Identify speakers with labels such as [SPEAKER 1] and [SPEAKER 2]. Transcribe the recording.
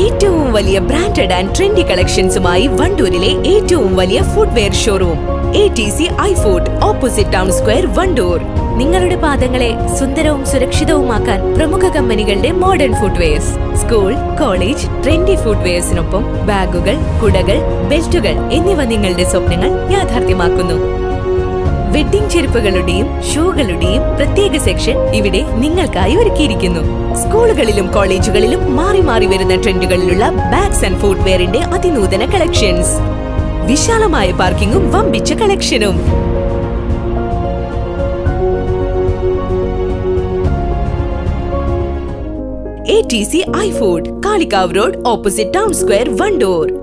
[SPEAKER 1] ഏറ്റവും വലിയ branded and trendy കളക്ഷൻസുമായി വണ്ടൂരിലെ ഏറ്റവും വലിയ footwear showroom A T C I foot opposite town square Wandoor നിങ്ങളുടെ പാദങ്ങളെ സുന്ദരവും സുരക്ഷിതവുമാക്കാൻ പ്രമുഖ കമ്പനികളുടെ modern footwears school college trendy ഫുഡ്വെയർസിനൊപ്പം ബാഗുകൾ കുടകൾ ബെൽറ്റുകൾ എന്നിവ നിങ്ങളുടെ സ്വപ്നങ്ങൾ യാഥാർത്ഥ്യമാക്കുന്നു വെഡ്ഡിംഗ് ചെരുപ്പുകളുടെയും ഷൂകളുടെയും പ്രത്യേക സെക്ഷൻ ഇവിടെ നിങ്ങൾക്കായി ഒരുക്കിയിരിക്കുന്നു സ്കൂളുകളിലും കോളേജുകളിലും മാറി മാറി വരുന്ന ട്രെൻഡുകളിലുള്ള ബാഗ്സ് ആൻഡ് ഫുട്വെയറിന്റെ അതിനൂതന കളക്ഷൻസ് വിശാലമായ പാർക്കിംഗും വമ്പിച്ച കളക്ഷനും A T C I foot Kalikavu road opposite town square Wandoor